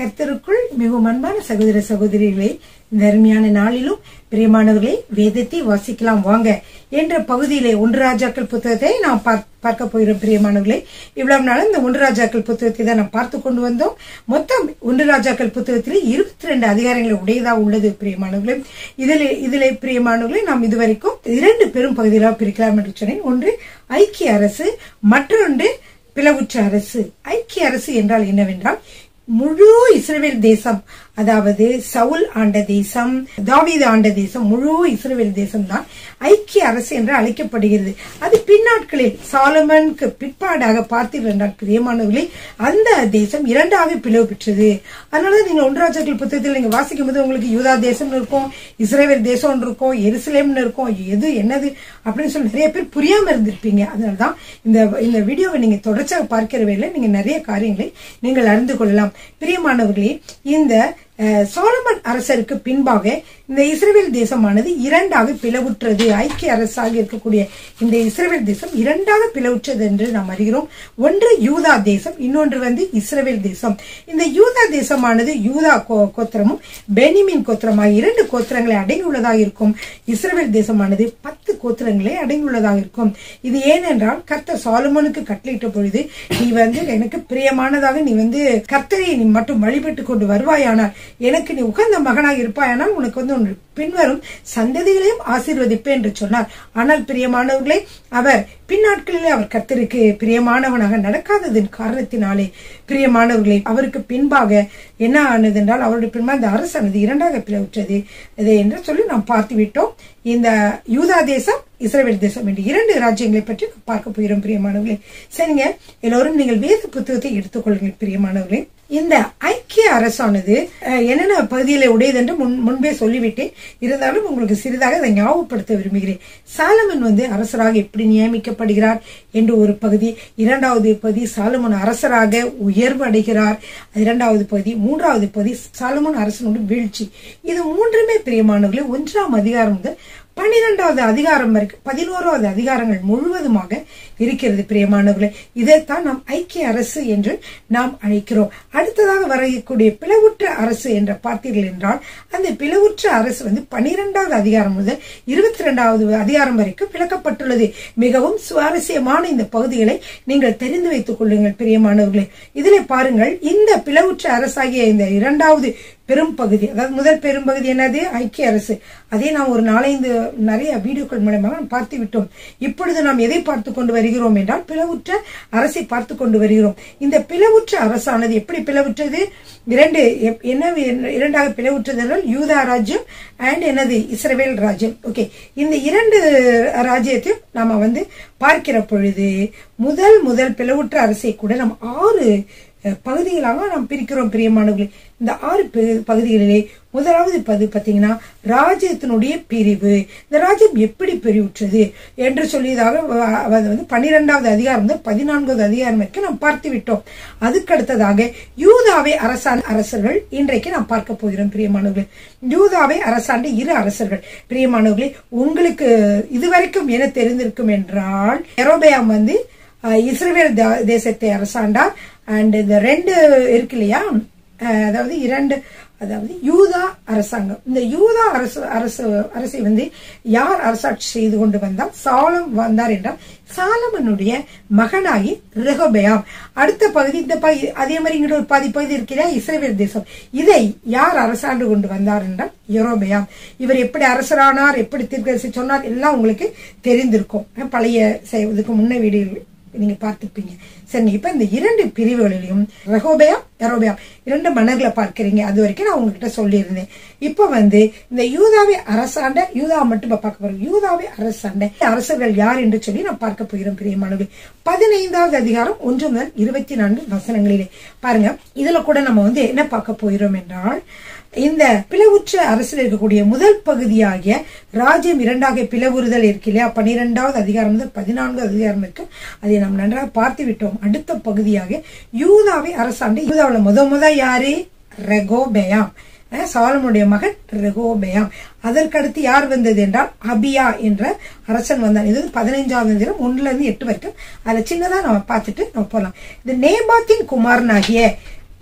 கர்த்தருக்குள் மிகவும் அன்பான சகோதர சகோதரிகளே இந்த அருமையான நாளிலும் பிரியமானவர்களே வேதத்தை வாசிக்கலாம் வாங்க என்ற பகுதியிலே ஒன்று ராஜாக்கள் புத்தகத்தை நாம் பார்- பார்க்க போகிறோம் பிரியமானவர்களே இவ்வளவு நாள் இந்த ஒன்று ராஜாக்கள் புத்தகத்தை தான் நாம் பார்த்து கொண்டு வந்தோம் மொத்தம் ஒன்று ராஜாக்கள் புத்தகத்திலே இருபத்தி ரெண்டு அதிகாரங்களை உடையதா உள்ளது பிரியமானவர்களே இதில் இதிலே பிரியமானவர்களே நாம் இதுவரைக்கும் இரண்டு பெரும் பகுதிகளாக பிரிக்கலாம் என்று சொன்னேன் ஒன்று ஐக்கிய அரசு மற்றொன்று பிளவுற்ற அரசு ஐக்கிய அரசு என்றால் என்னவென்றால் முழு இஸ்ரேல் தேசம் அதாவது சவுல் ஆண்ட தேசம் தாவீது ஆண்ட தேசம் முழு இஸ்ரேல் தேசம் தான் ஐக்கிய அரசு என்று அழைக்கப்படுகிறது அது பின்னாட்களில் சாலமனுக்கு பிற்பாடாக பார்த்தீர்கள் என்றால் பிரியமானவர்களே அந்த தேசம் இரண்டாக பிளவு பெற்றது அதனால நீங்க ஒன்றாஜர்கள் புத்தகத்தில் நீங்க வாசிக்கும் போது உங்களுக்கு யூதா தேசம்னு இருக்கும் இஸ்ரேல் தேசம் இருக்கும் எருசலேம்னு இருக்கும் எது என்னது அப்படின்னு சொல்லி நிறைய பேர் புரியாம இருந்திருப்பீங்க அதனாலதான் இந்த இந்த வீடியோவை நீங்க தொடர்ச்சியாக பார்க்கிற வேலை நீங்க நிறைய காரியங்களை நீங்கள் அறிந்து கொள்ளலாம் பிரியமானவர்களே இந்த அஹ், சோலமன் அரசருக்கு பின்பாக இந்த இஸ்ரேல் தேசமானது இரண்டாக பிளவுற்றது ஐக்கிய அரசாக இருக்கக்கூடிய இந்த இஸ்ரேல் தேசம் இரண்டாக பிளவுற்றது என்று நாம் அறிகிறோம் ஒன்று யூதா தேசம் இன்னொன்று வந்து இஸ்ரேல் தேசம் இந்த யூதா தேசமானது யூதா கோ- கோத்திரமும் பெனிமின் கோத்திரம் ஆகிய இரண்டு கோத்திரங்களை அடங்கியுள்ளதாக இருக்கும் இஸ்ரேல் தேசமானது பத்து கோத்திரங்களை அடங்கியுள்ளதாக இருக்கும் இது ஏனென்றால் கர்த்தர் சாலமோனுக்கு கட்டளையிட்ட பொழுது நீ வந்து எனக்கு பிரியமானதாக நீ வந்து கர்த்தரை நீ மட்டும் வழிபட்டு கொண்டு வருவாயானால் எனக்கு நீ உகந்த மகனாக இருப்பாயானால் உனக்கு வந்து உன் பின்வரும் சந்ததிகளையும் ஆசீர்வதிப்பேன் என்று சொன்னார் ஆனால் பிரியமானவர்களே அவர் பின்னாட்களிலே அவர் கர்த்தருக்கு பிரியமானவனாக நடக்காததன் காரணத்தினாலே பிரியமானவர்களே அவருக்கு பின்பாக என்ன ஆனது என்றால் அவருடைய பின்பாக இந்த அரசானது இரண்டாக பிளவுற்றது இது என்று சொல்லி நாம் பார்த்து விட்டோம் இந்த யூதா தேசம் இஸ்ரேல் தேசம் என்று இரண்டு ராஜ்யங்களை பற்றி நாம் பார்க்க போகிறோம் பிரியமானவர்களே சரிங்க எல்லோரும் நீங்கள் வேத புத்தகத்தை எடுத்துக்கொள்ளுங்கள் பிரியமானவர்களே இந்த ஐக்கிய அரசானது அஹ், என்னென்ன பகுதியில உடையது என்று முன் முன்பே சொல்லிவிட்டேன் இருந்தாலும் உங்களுக்கு சிறிதாக அதை ஞாபகப்படுத்த விரும்புகிறேன் சாலமன் வந்து அரசராக எப்படி நியமிக்கப்படுகிறார் என்று ஒரு பகுதி இரண்டாவது பகுதி சாலமன் அரசராக உயர்வு அடைகிறார் இரண்டாவது பகுதி மூன்றாவது பகுதி சாலமன் அரசனோட வீழ்ச்சி இது மூன்றுமே பிரியமானவர்களே ஒன்றாம் அதிகாரம் முதல் பன்னிரெண்டாவது அதிகாரம் வரைக்கும் பதினோராவது அதிகாரங்கள் முழுவதுமாக இருக்கிறது பிரியமானவர்களே இதைத்தான் நாம் ஐக்கிய அரசு என்று நாம் அழைக்கிறோம் அடுத்ததாக வரக்கூடிய பிளவுற்ற அரசு என்ற பார்த்தீர்கள் என்றால் அந்த பிளவுற்ற அரசு வந்து பன்னிரெண்டாவது அதிகாரம் முதல் இருபத்தி ரெண்டாவது அதிகாரம் வரைக்கும் விளக்கப்பட்டுள்ளது மிகவும் சுவாரஸ்யமான இந்த பகுதிகளை நீங்கள் தெரிந்து வைத்துக் கொள்ளுங்கள் பிரியமானவர்களே இதிலே பாருங்கள் இந்த பிளவுற்ற அரசாகிய இந்த இரண்டாவது பெரும் பகுதி அதாவது முதல் பெரும் பகுதி என்னது ஐக்கிய அரசு அதே நாம் ஒரு நாலைந்து நிறைய வீடியோக்கள் மூலமாக நாம் பார்த்து விட்டோம் இப்பொழுது நாம் எதை பார்த்து கொண்டு வருகிறோம் என்றால் பிளவுற்ற அரசை பார்த்து கொண்டு வருகிறோம் இந்த பிளவுற்ற அரசானது எப்படி பிளவுற்றது இரண்டு எப்- என்ன வி- இரண்டாக பிளவுற்றது என்றால் யூதா ராஜ்யம் அண்ட் என்னது இஸ்ரவேல் ராஜ்யம் ஓகே இந்த இரண்டு ராஜ்யத்தையும் நாம வந்து பார்க்கிற பொழுது முதல் முதல் பிளவுற்ற அரசை கூட நாம் ஆறு அஹ், பகுதிகளாக நாம் பிரிக்கிறோம் பிரியமானவர்களே இந்த ஆறு பகு- பகுதிகளிலே முதலாவது பது பார்த்தீங்கன்னா ராஜ்யத்தினுடைய பிரிவு இந்த ராஜ்யம் எப்படி பிரிவுற்றது என்று சொல்லியதாக வ- அது வந்து பன்னிரெண்டாவது அதிகாரம் முதல் பதினான்காவது அதிகாரம் வரைக்கும் நாம் பார்த்து விட்டோம் அதுக்கு அடுத்ததாக யூதாவை அரசாண்ட அரசர்கள் இன்றைக்கு நாம் பார்க்க போகிறோம் பிரியமானவர்களே யூதாவை அரசாண்ட இரு அரசர்கள் பிரியமானவர்களே உங்களுக்கு இதுவரைக்கும் என்ன தெரிந்திருக்கும் என்றால் எரோபயாம் வந்து அஹ், இஸ்ரவேல் தே- தேசத்தை அரசாண்டார் அண்ட் இந்த ரெண்டு இருக்கு இல்லையா அஹ், அதாவது இரண்டு அதாவது யூதா அரசாங்கம் இந்த யூதா அரசு அரசு அரசை வந்து யார் அரசாட்சி செய்து கொண்டு வந்தால் சாலம் வந்தார் என்றால் சாலமனுடைய மகனாகி ரெகோபயாம் அடுத்த பகுதி இந்த பகுதி அதே மாதிரி இங்கிட்ட ஒரு பாதி பகுதி இருக்கிற இஸ்ரேல் தேசம் இதை யார் அரசாண்டு கொண்டு வந்தார் என்றால் யெரொபெயாம் இவர் எப்படி அரசரானார் எப்படி தீர்க்கதரிசி சொன்னார் எல்லாம் உங்களுக்கு தெரிந்திருக்கும் பழைய செ- இதுக்கு முன்ன வீடியோ நீங்க பார்த்திருப்பீங்க சரி இப்ப இந்த இரண்டு பிரிவுகளிலும் ரகோபயாம் யரோபயாம் இரண்டு மன்னர்களை பார்க்கறீங்க அது வரைக்கும் நான் உங்ககிட்ட சொல்லியிருந்தேன் இப்ப வந்து இந்த யூதாவை அரசாண்ட யூதா மட்டும் இப்ப பார்க்க போறோம் யூதாவை அரசாண்ட அரசர்கள் யார் என்று சொல்லி நான் பார்க்க போகிறோம் பிரியமானவர்களே பதினைந்தாவது அதிகாரம் ஒன்று முதல் இருபத்தி நான்கு வசனங்களிலே பாருங்க இதுல கூட நம்ம வந்து என்ன பார்க்க போகிறோம் என்றால் இந்த பிளவுற்ற அரசில் இருக்கக்கூடிய முதல் பகுதியாகிய ராஜ்யம் இரண்டாக பிளவுறுதல் இருக்கு இல்லையா பன்னிரெண்டாவது அதிகாரம் முதல் பதினான்காவது அதிகாரம் இருக்கு அதை நாம் நன்றாக பார்த்து விட்டோம் அடுத்த பகுதியாக யூதாவை அரசாண்டு யூதாவில் முத முத யாரு ரெகோபெயாம் அஹ் சாலமுடைய மகன் ரெகோபெயாம் அதற்கடுத்து யார் வந்தது என்றால் அபியா என்ற அரசன் வந்தான் இது வந்து பதினைஞ்சாவது தினம் ஒண்ணுல இருந்து எட்டு வரைக்கும் அதுல சின்னதா நம்ம பார்த்துட்டு நம்ம போலாம் இந்த நேபாத்தின் குமாரனாகிய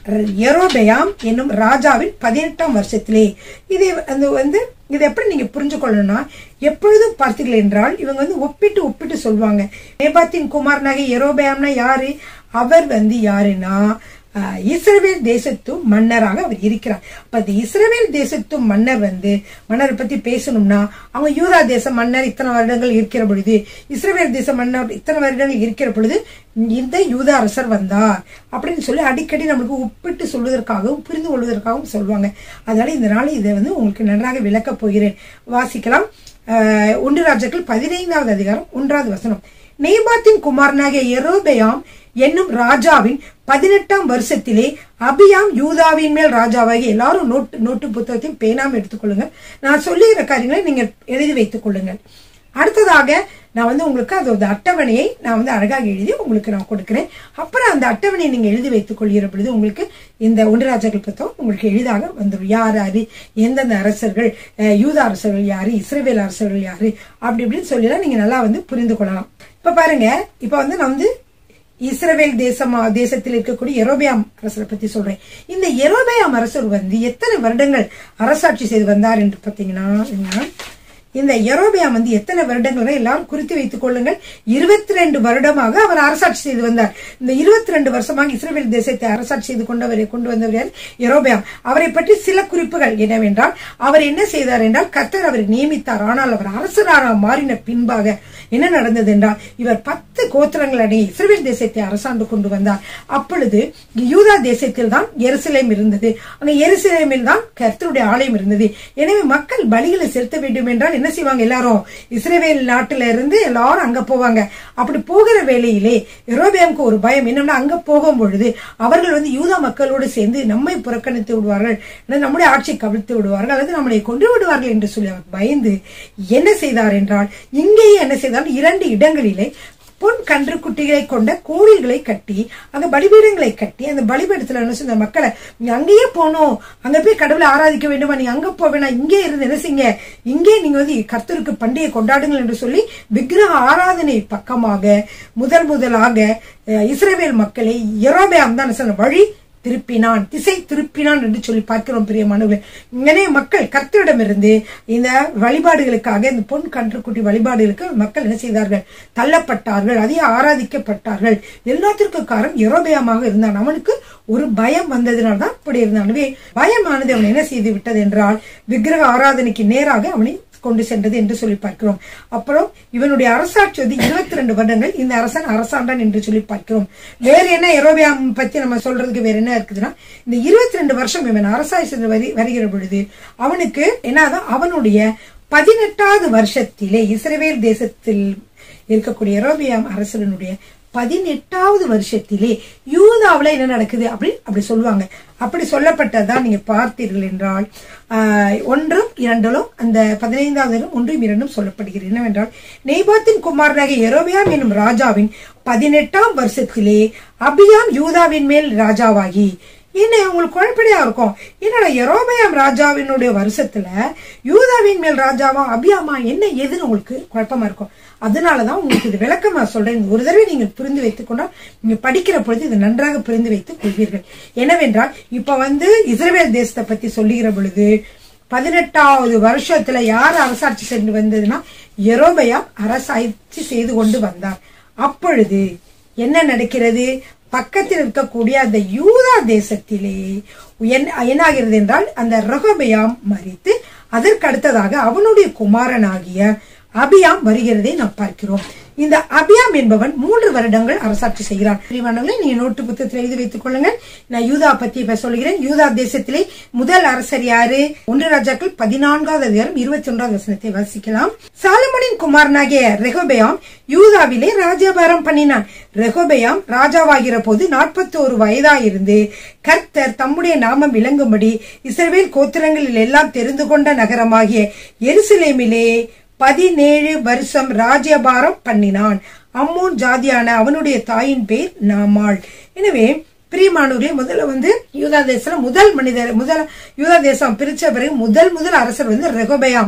எரோபயாம் என்னும் ராஜாவின் பதினெட்டாம் வருஷத்திலே இதை அந்த வந்து இதை எப்படி நீங்க புரிஞ்சு கொள்ளணும்னா எப்பொழுதும் பார்த்தீர்கள் என்றால் இவங்க வந்து ஒப்பிட்டு ஒப்பிட்டு சொல்லுவாங்க நேபாத்தின் குமாரனாக எரோபயாம்னா யாரு அவர் வந்து யாருன்னா ஆஹ், இஸ்ரவேல் தேசத்து மன்னராக அவர் இருக்கிறார் அப்ப இந்த இஸ்ரவேல் தேசத்து மன்னர் வந்து மன்னரை பத்தி பேசணும்னா அவங்க யூதா தேச மன்னர் இத்தனை வருடங்கள் இருக்கிற பொழுது இஸ்ரவேல் தேச மன்னர் இத்தனை வருடங்கள் இருக்கிற பொழுது இந்த யூதா அரசர் வந்தார் அப்படின்னு சொல்லி அடிக்கடி நம்மளுக்கு ஒப்பிட்டு சொல்வதற்காகவும் புரிந்து கொள்வதற்காகவும் சொல்லுவாங்க அதனால இந்த நாள் இதை வந்து உங்களுக்கு நன்றாக விளக்கப் போகிறேன் வாசிக்கலாம் ஆஹ், ஒன்று ராஜாக்கள் பதினைந்தாவது அதிகாரம் ஒன்றாவது வசனம் நேபாத்தின் குமாரனாகிய எரோபெயாம் என்னும் ராஜாவின் பதினெட்டாம் வருஷத்திலே அபியாம் யூதாவின் மேல் ராஜாவாகி எல்லாரும் நோட்டு நோட்டு புத்தகத்தையும் பேனாம எடுத்துக்கொள்ளுங்க நான் சொல்லுகிற காரியங்களை நீங்க எழுதி வைத்துக் கொள்ளுங்கள் அடுத்ததாக நான் வந்து உங்களுக்கு அதோட அட்டவணையை நான் வந்து அழகாக எழுதி உங்களுக்கு நான் கொடுக்கிறேன் அப்புறம் அந்த அட்டவணையை நீங்க எழுதி வைத்துக் கொள்கிற பொழுது உங்களுக்கு இந்த ஒன்றிராஜர்கள் புத்தகம் உங்களுக்கு எளிதாக வந்துடும் யார் யாரு எந்தெந்த அரசர்கள் அஹ், யூத அரசர்கள் யாரு இஸ்ரேவேல் அரசர்கள் யாரு அப்படி இப்படின்னு சொல்லலாம் நீங்க நல்லா வந்து புரிந்து கொள்ளலாம் இப்ப பாருங்க இப்ப வந்து நான் வந்து இஸ்ரவேல் தேசமா தேசத்தில் இருக்கக்கூடிய எரோபியாம் அரசரை பத்தி சொல்றேன் இந்த எரோபியாம் அரசர் வந்து எத்தனை வருடங்கள் அரசாட்சி செய்து வந்தார் என்று பாத்தீங்கன்னா என்ன? இந்த எரோபியாம் வந்து எத்தனை வருடங்கள் எல்லாரும் குறித்து வைத்துக் கொள்ளுங்கள் இருபத்தி ரெண்டு வருடமாக அவர் அரசாட்சி செய்து வந்தார் இந்த இருபத்தி ரெண்டு வருஷமாக இஸ்ரேல் தேசத்தை அரசாட்சி செய்து கொண்டவரை கொண்டு வந்தவர் யார் எரோபியாம் அவரை பற்றி சில குறிப்புகள் என்னவென்றால் அவர் என்ன செய்தார் என்றால் கர்த்தர் அவரை நியமித்தார் ஆனால் அவர் அரசராக மாறின பின்பாக என்ன நடந்தது என்றால் இவர் பத்து கோத்திரங்கள் அடங்கிய இஸ்ரேல் தேசத்தை அரசாண்டு கொண்டு வந்தார் அப்பொழுது யூதா தேசத்தில் தான் எருசலேம் இருந்தது அங்க எருசலேமில் தான் கர்த்தருடைய ஆலயம் இருந்தது எனவே மக்கள் பலிகளை செலுத்த வேண்டும் என்றால் என்ன செய்வாங்க எல்லாரும் இஸ்ரேல் நாட்டில இருந்து எல்லாரும் அங்க போவாங்க அப்படி போகிற வேளையிலே எரோபியாமுக்கு ஒரு பயம் என்னன்னா அங்க போகும் பொழுது அவர்கள் வந்து யூதா மக்களோடு சேர்ந்து நம்மை புறக்கணித்து விடுவார்கள் அல்லது நம்முடைய ஆட்சி கவிழ்த்து விடுவார்கள் அல்லது நம்மளை கொண்டு விடுவார்கள் என்று சொல்லி அவர் பயந்து என்ன செய்தார் என்றால் இங்கேயே என்ன செய்தார் இரண்டு இடங்களிலே பொன் கன்று குட்டிகளை கொண்ட கோவில்களை கட்டி அந்த பலிபீடங்களை கட்டி அந்த பலிபீடத்துல என்ன செஞ்ச மக்களை நீ அங்கேயே போகணும் அங்க போய் கடவுளை ஆராதிக்க வேண்டுமா நீ அங்க போக வேணாம் இங்கே இருந்து என்ன செய்யுங்க இங்கே நீங்க வந்து கர்த்தருக்கு பண்டிகை கொண்டாடுங்கள் என்று சொல்லி விக்கிரக ஆராதனை பக்கமாக முதல் முதலாக அஹ், இஸ்ரவேல் மக்களை எரோபேம் தான் சொன்ன வழி திருப்பினான் திசை திருப்பினான் என்று சொல்லி பார்க்கிறோம் பிரியமானவர்களே இங்கனே மக்கள் கர்த்தரிடமிருந்து இந்த வழிபாடுகளுக்காக இந்த பொன் கன்றுக்குட்டி வழிபாடுகளுக்கு மக்கள் என்ன செய்தார்கள் தள்ளப்பட்டார்கள் அதிக ஆராதிக்கப்பட்டார்கள் எல்லாத்திற்கும் காரணம் எரோபயமாக இருந்தான் அவனுக்கு ஒரு பயம் வந்ததினால் தான் இப்படி இருந்தான் எனவே பயமானது அவன் என்ன செய்து விட்டது என்றால் விக்கிரக ஆராதனைக்கு நேராக அவனை கொண்டு சென்றது என்று சொல்லி பார்க்கிறோம் அப்புறம் இவனுடைய அரசாட்சி வந்து இருபத்தி ரெண்டு வருடங்கள் இந்த அரசன் அரசாண்டான் என்று சொல்லி பார்க்கிறோம் வேற என்ன எரோபியாம் பத்தி நம்ம சொல்றதுக்கு வேற என்ன இருக்குதுன்னா இந்த இருபத்தி ரெண்டு வருஷம் இவன் அரசாட்சி செய்து வரி- வருகிற பொழுது அவனுக்கு என்னதான் அவனுடைய பதினெட்டாவது வருஷத்திலே இஸ்ரவேல் தேசத்தில் இருக்கக்கூடிய எரோபியாம் அரசனுடைய பதினெட்டாவது வருஷத்திலே யூதாவுல என்ன நடக்குது அப்படி அப்படி சொல்லுவாங்க அப்படி சொல்லப்பட்டதான் நீங்க பார்த்தீர்கள் என்றால் ஆஹ், ஒன்றும் இரண்டிலும் அந்த பதினைந்தாவது ஒன்றும் இரண்டும் சொல்லப்படுகிறது என்னவென்றால் நெய்பாத்தின் குமாரனாகிய எரோபியாம் என்னும் ராஜாவின் பதினெட்டாம் வருஷத்திலே அபியாம் யூதாவின் மேல் ராஜாவாகி என்ன உங்களுக்கு குழப்படியா இருக்கும் என்னடா எரோபயாம் ராஜாவினுடைய வருஷத்துல யூதாவின் மேல் ராஜாவா அபியாமா என்ன எதுன்னு உங்களுக்கு குழப்பமா இருக்கும் அதனாலதான் உங்களுக்கு இது விளக்கமா சொல்றேன் ஒரு தடவை நீங்க புரிந்து வைத்துக் கொண்டால் நீங்க படிக்கிற பொழுது இது நன்றாக புரிந்து வைத்துக் கொள்வீர்கள் என்னவென்றால் இப்ப வந்து இஸ்ரேல் தேசத்தை பத்தி சொல்லுகிற பொழுது பதினெட்டாவது வருஷத்துல யார் அரசாட்சி சென்று வந்ததுன்னா எரோபயாம் அரசாட்சி செய்து கொண்டு வந்தார் அப்பொழுது என்ன நடக்கிறது பக்கத்தில் இருக்கக்கூடிய அந்த யூதா தேசத்திலே என்ன- என்னாகிறது என்றால் அந்த ரகபயாம் மறித்து அதற்கு அடுத்ததாக அவனுடைய குமாரனாகிய அபியாம் வருகிறதை நாம் பார்க்கிறோம் இந்த அபியாம் என்பவன் மூன்று வருடங்கள் அரசாட்சி செய்கிறான் பிரிவானவர்களே நீங்க நோட்டு புத்தகத்தில் எழுதி வைத்துக் கொள்ளுங்கள் நான் யூதா பத்தி இப்ப சொல்கிறேன் யூதா தேசத்திலே முதல் அரசர் யாரு ஒன்று ராஜாக்கள் பதினான்காவது அதிகாரம் இருபத்தி ஒன்றாவது வசனத்தை வாசிக்கலாம் சாலமனின் குமாரனாகிய ரெகோபயாம் யூதாவிலே ராஜாபாரம் பண்ணினான் ரெகோபயாம் ராஜாவாகிற போது நாற்பத்தோரு வயதாயிருந்து கர்த்தர் தம்முடைய நாமம் விளங்கும்படி இஸ்ரவேல் கோத்திரங்களில் எல்லாம் தெரிந்து கொண்ட நகரமாகிய எருசலேமிலே பதினேழு வருஷம் ராஜ்யபாரம் பண்ணினான் அம்மோன் ஜாதியான அவனுடைய தாயின் பேர் நாமாள் எனவே பிரியமானவர்களே முதல்ல வந்து யூதா தேசத்துல முதல் மனிதர் முதல் யூதா தேசம் பிரிச்ச பிறகு முதல் முதல் அரசர் வந்து ரெகோபயாம்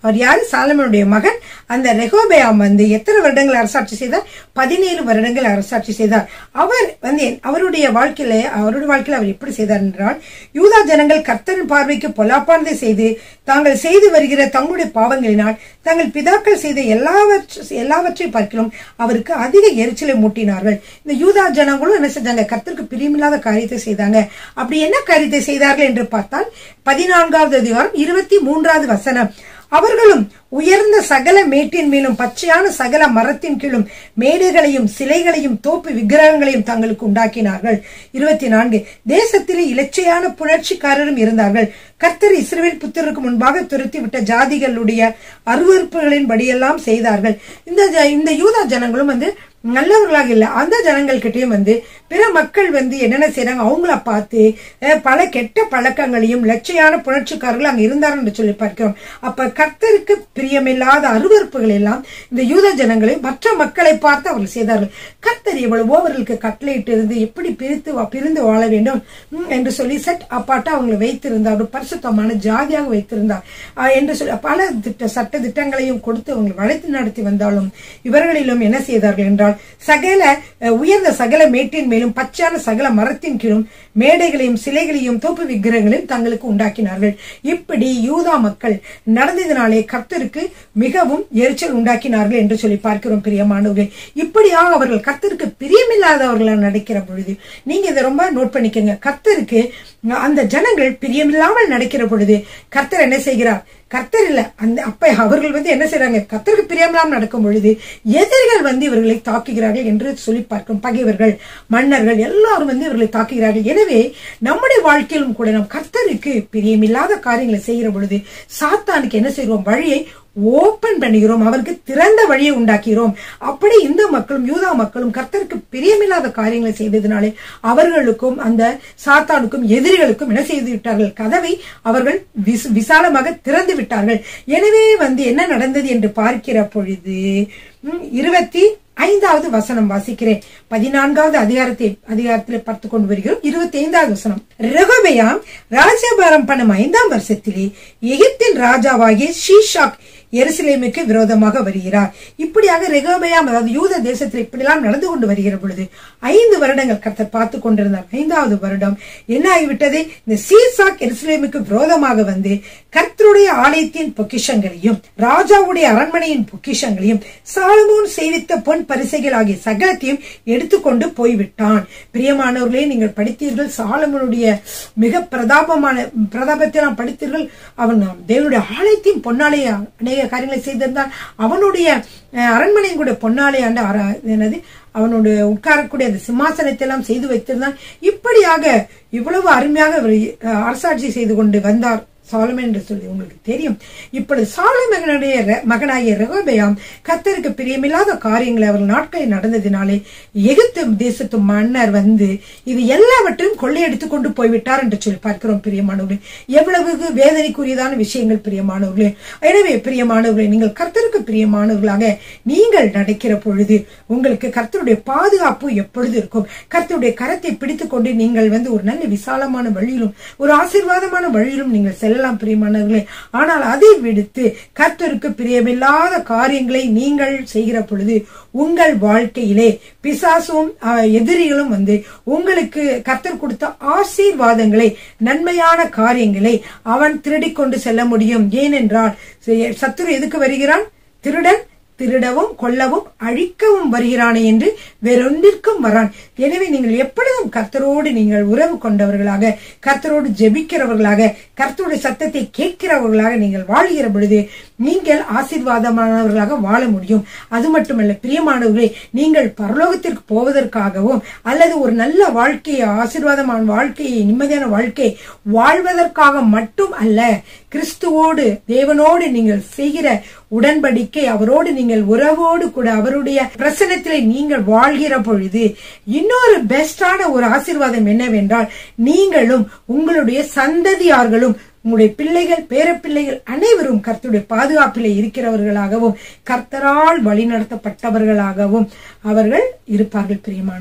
அவர் யாரு சாலமனுடைய மகன் அந்த ரெகோபயாம் வந்து எத்தனை வருடங்கள் அரசாட்சி செய்தார் பதினேழு வருடங்கள் அரசாட்சி செய்தார் அவர் வந்து அவருடைய வாழ்க்கையில அவருடைய வாழ்க்கையில அவர் எப்படி செய்தார் என்றால் யூதா ஜனங்கள் கர்த்தரின் பார்வைக்கு பொல்லாப்பானதை செய்து தாங்கள் செய்து வருகிற தங்களுடைய பாவங்களினால் தங்கள் பிதாக்கள் செய்த எல்லாவற்ற எல்லாவற்றை பார்க்கலாம் அவருக்கு அதிக எரிச்சலை மூட்டினார்கள் இந்த யூதா ஜனங்களும் என்ன செஞ்சாங்க கர்த்தருக்கு பிரியமில்லாத காரியத்தை செய்தாங்க அப்படி என்ன காரியத்தை செய்தார்கள் என்று பார்த்தால் பதினான்காவது அதிகாரம் இருபத்தி மூன்றாவது வசனம் அவர்களும் உயர்ந்த சகல மேட்டின் மேலும் பச்சையான சகல மரத்தின் கீழும் மேடைகளையும் சிலைகளையும் தோப்பு விக்கிரகங்களையும் தங்களுக்கு உண்டாக்கினார்கள் இருபத்தி நான்கு தேசத்திலே இலச்சையான புணர்ச்சிக்காரரும் இருந்தார்கள் கர்த்தர் இஸ்ரேல் புத்தருக்கு முன்பாக துரத்தி விட்ட ஜாதிகளுடைய அருவறுப்புகளின் படியெல்லாம் செய்தார்கள் இந்த ஜ- இந்த யூதா ஜனங்களும் வந்து நல்லவர்களாக இல்லை அந்த ஜனங்கள்கிட்டயும் வந்து பிற மக்கள் வந்து என்னென்ன செய்றாங்க அவங்கள பார்த்து அஹ், பல கெட்ட பழக்கங்களையும் லட்சையான புணர்ச்சிக்காரர்கள் அங்க இருந்தார் என்று சொல்லி பார்க்கிறோம் அப்ப கர்த்தருக்கு பிரியமில்லாத அருவறுப்புகள் எல்லாம் இந்த யூத ஜனங்களை மற்ற மக்களை பார்த்து அவர்கள் செய்தார்கள் கர்த்தர் எவ்வளவோ அவர்களுக்கு கட்டளையிட்டு இருந்து எப்படி பிரித்து வா- பிரிந்து வாழ வேண்டும் ம், என்று சொல்லி செட் அப்பாட்டா அவங்களை வைத்திருந்தார் ஒரு பரிசுத்தமான ஜாதியாக வைத்திருந்தார் ஆஹ், என்று சொல்லி பல திட்ட சட்ட திட்டங்களையும் கொடுத்து அவங்களை வளைத்து நடத்தி வந்தாலும் இவர்களிலும் என்ன செய்தார்கள் என்றால் சகல அஹ், உயர்ந்த சகல மேட்டின் மேலும் பச்சான சகல மரத்தின் கீழும் மேடைகளையும் சிலைகளையும் தோப்பு விக்கிரகங்களையும் தங்களுக்கு உண்டாக்கினார்கள் இப்படி யூதா மக்கள் நடந்ததினாலே கர்த்தருக்கு மிகவும் எரிச்சல் உண்டாக்கினார்கள் என்று சொல்லி பார்க்கிறோம் பிரியமானவர்களே இப்படியாக அவர்கள் கர்த்தருக்கு பிரியமில்லாதவர்களாக நடக்கிற பொழுது நீங்க இதை ரொம்ப நோட் பண்ணிக்கோங்க கர்த்தருக்கு அந்த ஜனங்கள் பிரியமில்லாமல் நடக்கிற பொழுது கர்த்தர் என்ன செய்கிறார் கர்த்தர் இல்ல அந்த அப்ப அவர்கள் வந்து என்ன செய்றாங்க கர்த்தருக்கு பிரியமில்லாமல் நடக்கும் பொழுது எதிரிகள் வந்து இவர்களை தாக்குகிறார்கள் என்று சொல்லி பார்க்கும் பகைவர்கள் மன்னர்கள் எல்லாரும் வந்து இவர்களை தாக்குகிறார்கள் எனவே நம்முடைய வாழ்க்கையிலும் கூட நாம் கர்த்தருக்கு பிரியமில்லாத காரியங்களை செய்கிற பொழுது சாத்தானுக்கு என்ன செய்கிறோம் வழியை ஓபன் பண்ணுகிறோம் அவருக்கு திறந்த வழியை உண்டாக்கிறோம் அப்படி இந்த மக்களும் யூதா மக்களும் கர்த்தருக்கு பிரியமில்லாத காரியங்களை செய்ததினாலே அவர்களுக்கும் அந்த சாத்தானுக்கும் எதிரிகளுக்கும் என்ன செய்து விட்டார்கள் கதவை அவர்கள் விஸ்- விசாலமாக திறந்து விட்டார்கள் எனவே வந்து என்ன நடந்தது என்று பார்க்கிற பொழுது ம், இருபத்தி ஐந்தாவது வசனம் வாசிக்கிறேன் பதினான்காவது அதிகாரத்தை அதிகாரத்தில் பார்த்து கொண்டு வருகிறோம் இருபத்தி ஐந்தாவது வசனம் ரெகோபெயாம் ராஜ்யபாரம் பண்ணும் ஐந்தாம் வருஷத்திலே எகிப்தின் ராஜாவாகிய ஷீஷாக் எருசலேமுக்கு விரோதமாக வருகிறார் இப்படியாக ரெகோபெயாம் அதாவது யூத தேசத்தில் இப்படிலாம் நடந்து கொண்டு வருகிற பொழுது ஐந்து வருடங்கள் கர்த்தர் பார்த்து கொண்டிருந்தார் ஐந்தாவது வருடம் என்ன ஆகிவிட்டது இந்த சீசாக் எருசலேமுக்கு விரோதமாக வந்து கர்த்தருடைய ஆலயத்தின் பொக்கிஷங்களையும் ராஜாவுடைய அரண்மனையின் பொக்கிஷங்களையும் சாலமோன் சேவித்த பொன் பரிசைகள் ஆகிய சகலத்தையும் எடுத்துக்கொண்டு போய்விட்டான் பிரியமானவர்களே நீங்கள் படித்தீர்கள் சாலமோனுடைய மிக பிரதாபமான பிரதாபத்தை நாம் படித்தீர்கள் அவன் தேவனுடைய ஆலயத்தையும் பொன்னாலே அநேக காரியங்களை செய்திருந்தான் அவனுடைய அஹ், அரண்மனையும் கூட பொன்னாலே ஆண்டு அர- என்னது அவனுடைய உட்காரக்கூடிய அந்த சிம்மாசனத்தை எல்லாம் செய்து வைத்திருந்தான் இப்படியாக இவ்வளவு அருமையாக அவர் அஹ், அரசாட்சி செய்து கொண்டு வந்தார் சாலமன் என்று சொல்லி உங்களுக்கு தெரியும் இப்பொழுது சாலமகனுடைய ரெ- மகனாகிய ரெகோபெயாம் கர்த்தருக்கு பிரியமில்லாத காரியங்களை அவர் நாட்களில் நடந்ததினாலே எகிப்து தேசத்து மன்னர் வந்து இது எல்லாவற்றையும் கொள்ளையடித்து கொண்டு போய்விட்டார் என்று சொல்லி பார்க்கிறோம் பிரியமானவர்களே எவ்வளவு வேதனைக்குரியதான விஷயங்கள் பிரியமானவர்களே எனவே பிரியமானவர்களே நீங்கள் கர்த்தருக்கு பிரியமானவர்களாக நீங்கள் நடக்கிற பொழுது உங்களுக்கு கர்த்தருடைய பாதுகாப்பு எப்பொழுது இருக்கும் கர்த்தருடைய கரத்தை பிடித்துக் கொண்டு நீங்கள் வந்து ஒரு நல்ல விசாலமான வழியிலும் ஒரு ஆசீர்வாதமான வழியிலும் நீங்கள் செல்லலாம் பிரியமானவர்களே ஆனால் அதை விடுத்து கர்த்தருக்கு பிரியமில்லாத காரியங்களை நீங்கள் செய்கிற பொழுது உங்கள் வாழ்க்கையிலே பிசாசும் அஹ், எதிரிகளும் வந்து உங்களுக்கு கர்த்தர் கொடுத்த ஆசீர்வாதங்களை நன்மையான காரியங்களை அவன் திருடிக் கொண்டு செல்ல முடியும் ஏனென்றால் சத்துரு எதுக்கு வருகிறான் திருடன் திருடவும் கொல்லவும் அழிக்கவும் வருகிறானே என்று வேறொன்றிற்கும் வரான் எனவே நீங்கள் எப்பொழுதும் கர்த்தரோடு நீங்கள் உறவு கொண்டவர்களாக கர்த்தரோடு ஜெபிக்கிறவர்களாக கர்த்தருடைய சத்தத்தை கேட்கிறவர்களாக நீங்கள் வாழ்கிற பொழுது நீங்கள் ஆசீர்வாதமானவர்களாக வாழ முடியும் அது மட்டுமல்ல பிரியமானவர்களே நீங்கள் பரலோகத்திற்கு போவதற்காகவும் அல்லது ஒரு நல்ல வாழ்க்கையை ஆசீர்வாதமான வாழ்க்கையை நிம்மதியான வாழ்க்கை வாழ்வதற்காக மட்டும் அல்ல கிறிஸ்துவோடு தேவனோடு நீங்கள் செய்கிற உடன்படிக்கை அவரோடு நீங்கள் உறவோடு கூட அவருடைய பிரசனத்திலே நீங்கள் வாழ்கிற பொழுது இன்னொரு பெஸ்டான ஒரு ஆசீர்வாதம் என்னவென்றால் நீங்களும் உங்களுடைய சந்ததியார்களும் உங்களுடைய பிள்ளைகள் பேரப்பிள்ளைகள் அனைவரும் கர்த்தருடைய பாதுகாப்பிலே இருக்கிறவர்களாகவும் கர்த்தரால் வழிநடத்தப்பட்டவர்களாகவும் அவர்கள் இருப்பார்கள் பிரியமானவர்கள்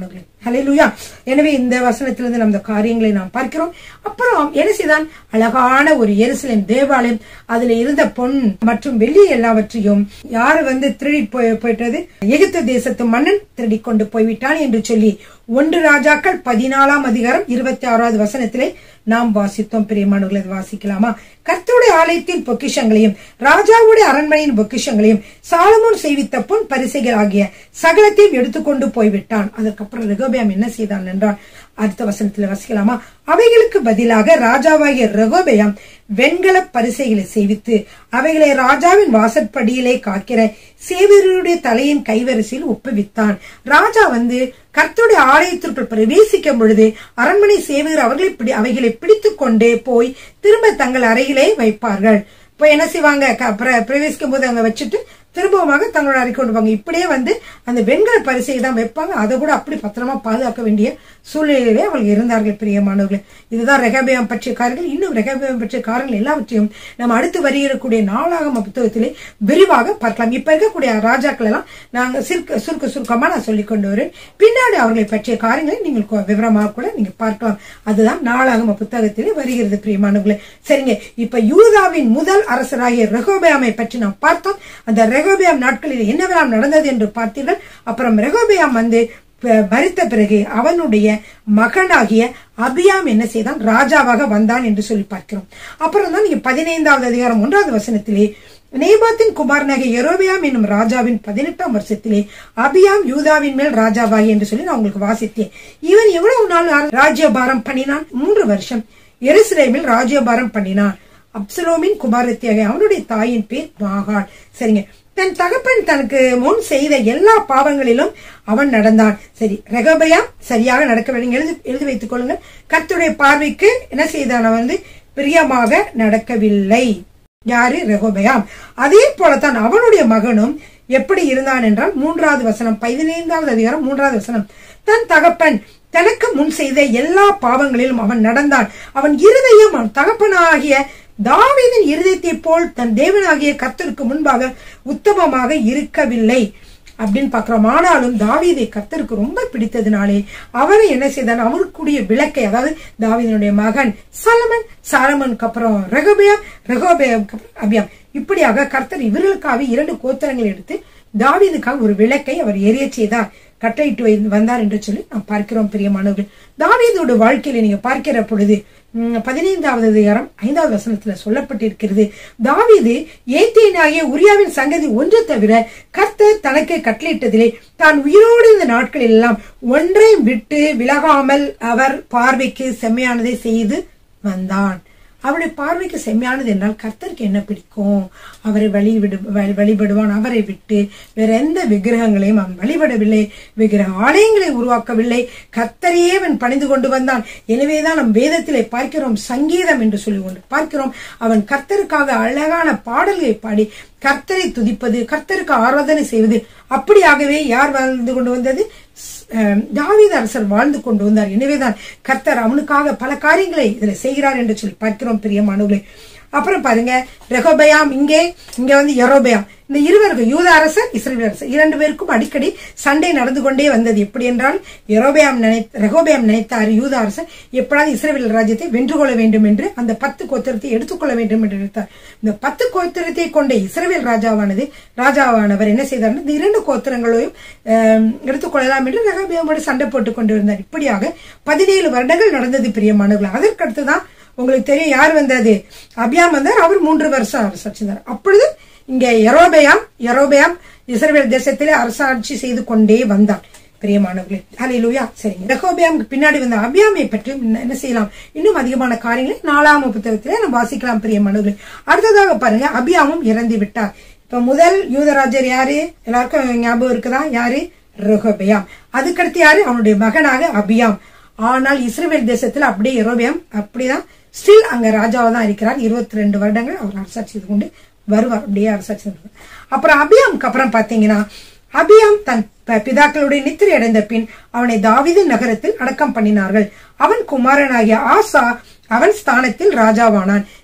ஹalleluya எனவே இந்த வசனத்திலிருந்து நம்ம இந்த காரியங்களை நாம் பார்க்கிறோம் அப்புறம் என்ன செய்தான் அழகான ஒரு எருசலேம் தேவாலயம் அதுல இருந்த பொன் மற்றும் வெள்ளி எல்லாவற்றையும் யாரு வந்து திருடி போய் போயிட்டது எகிப்து தேசத்து மன்னன் திருடி கொண்டு போய்விட்டான் என்று சொல்லி ஒன்று ராஜாக்கள் பதினாலாம் அதிகாரம் இருபத்தி ஆறாவது வசனத்திலே நாம் வாசித்தோம் பிரியமானவர்களை அதை வாசிக்கலாமா கர்த்தருடைய ஆலயத்தின் பொக்கிஷங்களையும் ராஜாவுடைய அரண்மனையின் பொக்கிஷங்களையும் சாலமோன் செய்வித்த பொன் பரிசைகள் ஆகிய சகலத்தையும் எடுத்துக்கொண்டு போய்விட்டான் அதுக்கப்புறம் ரெகோபியாம் என்ன செய்தான் என்றால் அடுத்த வசனத்துல வசிக்கலாமா அவைகளுக்கு பதிலாக ராஜாவாகிய ரெகோபயாம் வெண்கல பரிசைகளை செய்வித்து அவைகளை ராஜாவின் வாசற்படியிலே காக்கிற சேவருடைய தலையின் கைவரிசையில் ஒப்புவித்தான் ராஜா வந்து கர்த்தருடைய ஆலயத்திற்குள் பிரவேசிக்கும் பொழுது அரண்மனை சேவகர் அவர்களை பிடி அவைகளை பிடித்துக் கொண்டே போய் திரும்ப தங்கள் அறையிலே வைப்பார்கள் இப்போ என்ன செய்வாங்க க- பிர- பிரவேசிக்கும் போது அங்க வச்சுட்டு திரும்பவுமாக தங்களோட அறை கொண்டு போவாங்க இப்படியே வந்து அந்த வெண்கல பரிசை தான் வைப்பாங்க அதை கூட அப்படி பத்திரமா பாதுகாக்க வேண்டிய சூழ்நிலையிலே அவர்கள் இருந்தார்கள் பிரியமானவர்களே இதுதான் ரெகபியாம் பற்றிய காரியங்கள் இன்னும் ரெகபியாம் பற்றிய காரியங்கள் எல்லாவற்றையும் நம்ம அடுத்து வருகிறக்கூடிய நாளாகம புத்தகத்திலே விரிவாக பார்க்கலாம் இப்ப இருக்கக்கூடிய ராஜாக்கள் எல்லாம் நாங்க சுருக்க சுருக்க சுருக்கமா நான் சொல்லிக் கொண்டு வரேன் பின்னாடி அவர்களை பற்றிய காரியங்களை நீங்கள் கொ- விவரமாக கூட நீங்க பார்க்கலாம் அதுதான் நாளாகம புத்தகத்திலே வருகிறது பிரியமானவர்களே சரிங்க இப்ப யூதாவின் முதல் அரசராகிய ரெகோபியாமை பற்றி நாம் பார்த்தோம் அந்த ரெகோபியாம் நாட்களில் என்னவெல்லாம் நடந்தது என்று பார்த்தீர்கள் அப்புறம் ரெகோபியாம் வந்து ப- மரித்த பிறகு அவனுடைய மகனாகிய அபியாம் என்ன செய்தான் ராஜாவாக வந்தான் என்று சொல்லி பார்க்கிறோம் அப்புறம் தான் நீங்க பதினைந்தாவது அதிகாரம் ஒன்றாவது வசனத்திலே நேபாத்தின் குமாரனாகிய எரோபியாம் என்னும் ராஜாவின் பதினெட்டாம் வருஷத்திலே அபியாம் யூதாவின் மேல் ராஜாவாகி என்று சொல்லி நான் உங்களுக்கு வாசித்தேன் இவன் எவ்வளவு நாள் ராஜ்யபாரம் பண்ணினான் மூன்று வருஷம் எருசலேமில் ராஜ்யபாரம் பண்ணினான் அப்சலோமின் குமாரத்தியாக அவனுடைய தாயின் பேர் மாகாள் சரிங்க தன் தகப்பன் தனக்கு முன் செய்த எல்லா பாவங்களிலும் அவன் நடந்தான் சரி ரெகபயாம் சரியாக நடக்க நீங்க எழுதி எழுதி வைத்துக் கொள்ளுங்கள் கர்த்தருடைய பார்வைக்கு என்ன செய்தான் அவன் வந்து பிரியமாக நடக்கவில்லை யாரு ரெகோபயாம் அதே போலத்தான் அவனுடைய மகனும் எப்படி இருந்தான் என்றால் மூன்றாவது வசனம் பதினைந்தாவது அதிகாரம் மூன்றாவது வசனம் தன் தகப்பன் தனக்கு முன் செய்த எல்லா பாவங்களிலும் அவன் நடந்தான் அவன் இருதயம் அவன் தகப்பனாகிய தாவீதின் இருதயத்தை போல் தன் தேவனாகிய கர்த்தருக்கு முன்பாக உத்தமமாக இருக்கவில்லை அப்படின்னு பார்க்கிறோம் ஆனாலும் தாவீதை கர்த்தருக்கு ரொம்ப பிடித்ததுனாலே அவரை என்ன செய்தான் அவருக்குரிய விளக்கை அதாவது தாவீதனுடைய மகன் சலமன் சாலமனுக்கு அப்புறம் ரெகோபியாம் ரெகோபியாம் அபியாம் இப்படியாக கர்த்தர் இவர்களுக்காக இரண்டு கோத்திரங்களை எடுத்து தாவீதுக்காக ஒரு விளக்கை அவர் எரிய செய்தார் கட்டளையிட்டு வை- வந்தார் என்று சொல்லி நாம் பார்க்கிறோம் பிரியமானவர்கள் தாவீதோட வாழ்க்கையில நீங்க பார்க்கிற பொழுது ம், பதினைந்தாவது அதிகாரம் ஐந்தாவது வசனத்துல சொல்லப்பட்டிருக்கிறது தாவீது ஏத்தேனாகிய உரியாவின் சங்கதி ஒன்று தவிர கர்த்தர் தனக்கு கட்டளையிட்டதிலே தான் உயிரோடு இந்த நாட்களில் எல்லாம் ஒன்றையும் விட்டு விலகாமல் அவர் பார்வைக்கு செம்மையானதை செய்து வந்தான் அவருடைய பார்வைக்கு செம்மையானது என்றால் கர்த்தருக்கு என்ன பிடிக்கும் அவரை வழிவிடு வழி- வழிபடுவான் அவரை விட்டு வேற எந்த விக்கிரகங்களையும் அவன் வழிபடவில்லை விக்கிரக ஆலயங்களை உருவாக்கவில்லை கர்த்தரையே அவன் பணிந்து கொண்டு வந்தான் எனவேதான் நம் வேதத்திலே பார்க்கிறோம் சங்கீதம் என்று சொல்லி கொண்டு பார்க்கிறோம் அவன் கர்த்தருக்காக அழகான பாடல்களை பாடி கர்த்தரை துதிப்பது கர்த்தருக்கு ஆராதனை செய்வது அப்படியாகவே யார் வாழ்ந்து கொண்டு வந்தது அஹ், தாவீது அரசர் வாழ்ந்து கொண்டு வந்தார் எனவேதான் கர்த்தர் அவனுக்காக பல காரியங்களை இதுல செய்கிறார் என்று சொல்லி பார்க்கிறோம் பிரியமானவர்களே அப்புறம் பாருங்க ரெகோபயாம் இங்கே இங்க வந்து எரோபயாம் இந்த இருவருக்கும் யூத அரசர் இஸ்ரேல் அரசர் இரண்டு பேருக்கும் அடிக்கடி சண்டை நடந்து கொண்டே வந்தது எப்படி என்றால் எரோபயாம் நினை ரெகோபயாம் நினைத்தார் யூத அரசர் எப்படாவது இஸ்ரேல் ராஜ்யத்தை வென்று கொள்ள வேண்டும் என்று அந்த பத்து கோத்திரத்தை எடுத்துக்கொள்ள வேண்டும் என்று நினைத்தார் இந்த பத்து கோத்திரத்தை கொண்ட இஸ்ரேல் ராஜாவானது ராஜாவானவர் என்ன செய்தார் இந்த இரண்டு கோத்திரங்களையும் ஆம், எடுத்துக்கொள்ளலாம் என்று ரெகோபயாமோடு சண்டை போட்டுக் கொண்டு இருந்தார் இப்படியாக பதினேழு வருடங்கள் நடந்தது பிரியமானவர்கள் அதற்கடுத்துதான் உங்களுக்கு தெரியும் யார் வந்தது அபியாம் வந்தார் அவர் மூன்று வருஷம் அரசாட்சிந்தார் அப்பொழுது இங்க எரோபயாம் எரோபயாம் இஸ்ரேல் தேசத்திலே அரசாட்சி செய்து கொண்டே வந்தார் பிரியமானவர்களே ஹalleluya சரிங்க ரெகோபியாமுக்கு பின்னாடி வந்த அபியாமை பற்றி என்ன என்ன செய்யலாம் இன்னும் அதிகமான காரியங்களை நாலாம் புத்தகத்திலே நம்ம வாசிக்கலாம் பிரியமானவர்களே அடுத்ததாக பாருங்க அபியாமும் இறந்து விட்டார் இப்ப முதல் யூதராஜர் யாரு எல்லாருக்கும் ஞாபகம் இருக்குதா யாரு ரெகோபியாம் அதுக்கடுத்து யாரு அவனுடைய மகனாக அபியாம் ஆனால் இஸ்ரேல் தேசத்துல அப்படியே எரோபியாம் அப்படிதான் ஸ்டில் அங்க ராஜாவா தான் இருக்கிறார் இருபத்தி ரெண்டு வருடங்கள் அவர் அரசாட்சி செய்து கொண்டு வருவார் அப்படியே அரசாட்சி செய்து கொண்டு. அப்புறம் அபியாமுக்கு அப்புறம் பாத்தீங்கன்னா அபியாம் தன் ப- பிதாக்களுடைய நித்திரை அடைந்த பின் அவனை தாவீது நகரத்தில் அடக்கம் பண்ணினார்கள் அவன் குமாரனாகிய ஆசா அவன் ஸ்தானத்தில் ராஜாவானான்